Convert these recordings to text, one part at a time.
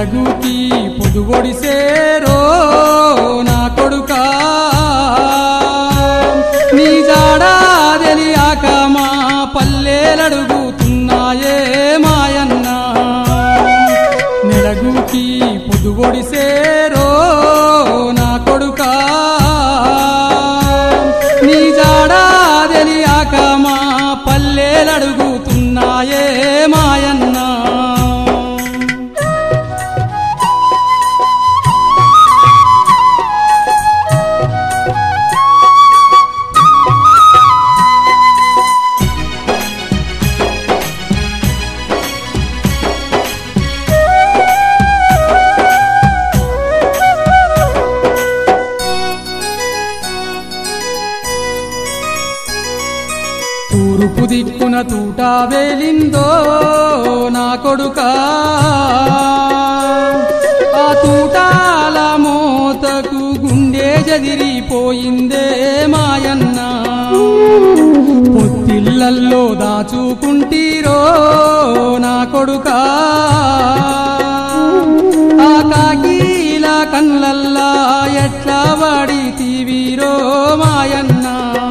నెలగుకి పొదువొడిసేరో నా కొడుకా నీ జాడా తెలియాక మా పల్లెలడుగుతున్నాయే మాయన్న నెలగుకి పొదువొడిసేరో నా కొడుకా నీ జాడా తెలియాక మా పల్లెలడుగుతున్నాయే మాయన్న తూర్పు దిక్కున తూట వేలిందో నా కొడుకా ఆ తూటాల మోతకు గుండె జదిరిపోయిందే మాయన్న పొత్తిళ్ళల్లో దాచుకుంటీరో నా కొడుకా ఆ కాకీల కళ్ళల్లా ఎట్లా వాడి తీవీరో మాయన్న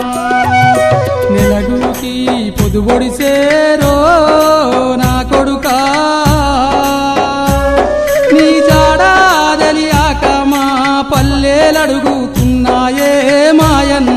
నెలగుకి పొదుబొడిసేరో నా కొడుకా నీ జాడా తెలియాక మా పల్లెలడుగుతున్నాయే మాయన్న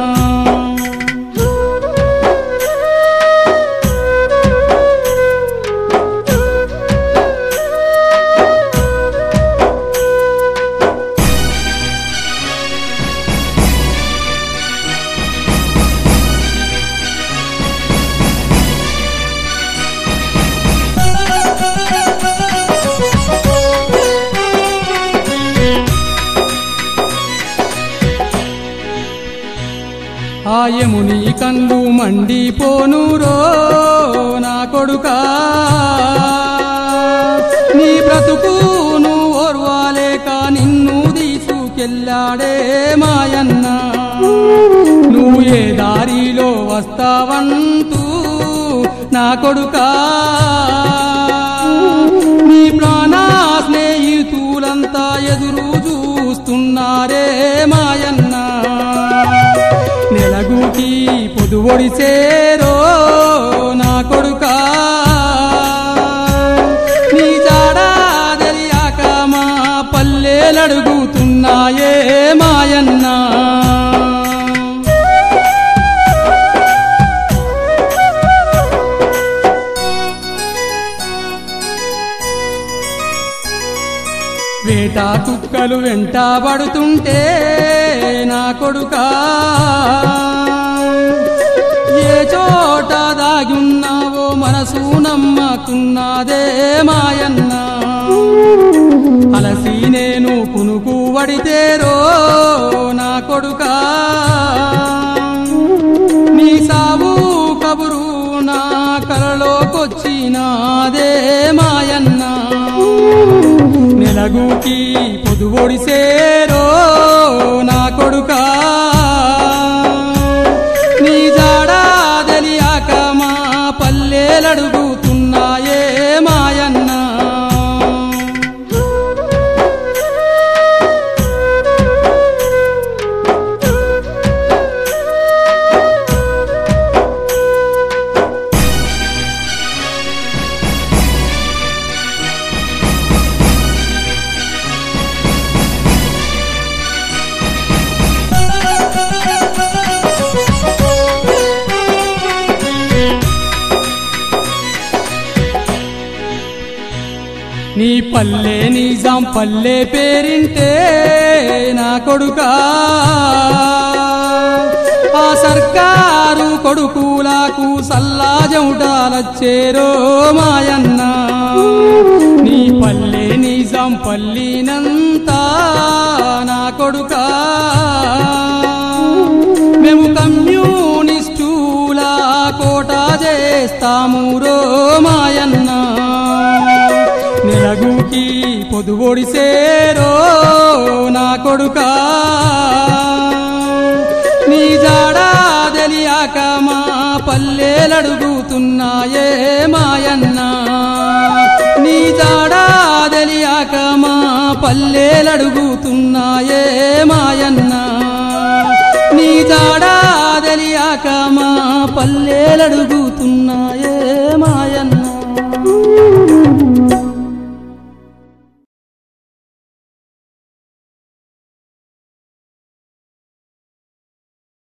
ఆయముని కళ్ళు మండిపోనురో నా కొడుకా నీ బ్రతుకును ఓర్వాలేక నిన్ను తీసుకెళ్ళాడే మాయన్న నువ్వు ఏ దారిలో వస్తావంటూ నా కొడుకా నీ ప్రాణా స్నేహితులంతా ఎదురు చూస్తున్నారే మాయన్న నెలగుకి పొదువొడిసేరో నా కొడుకా నీ జాడా తెలియాక మా పల్లెలడుగుతున్నాయే మాయన్నా వేట కుక్కలు వెంటబడుతుంటే నా కొడుకా ఏ చోట దాగున్నావో మనసు నమ్మకున్నదే మాయన్న అలసి నేను కునుకు వడితేరో నా కొడుకా నీ సావు కబురు నా కలలోకొచ్చినాదే మాయన్న నెలగుకి పొదువొడిసేరో నా కొడుకా నీ జాడా తెలియాక మా పల్లెలడుగుతున్నాయే మాయన్న నీ పల్లె నిజాం పల్లె పేరింటే నా కొడుకా ఆ సర్కారు కొడుకులకు సల్లాజముటాలచ్చేరో మాయన్న నీ పల్లె నిజాం పల్లినంతా నా కొడుకా మేము కమ్యూనిస్టుల కోట చేస్తాము రో మాయన్న నెలగుకి పొదువొడిసేరో నా కొడుకా నీ జాడా తెలియాక మా పల్లెలడుగుతున్నాయే మాయన్న నీ జాడా తెలియాక తెలియక మా పల్లెలడుగుతున్నాయే మాయన్న నీ జాడా తెలియక మా పల్లెలడుగుతున్నాయే మాయన్న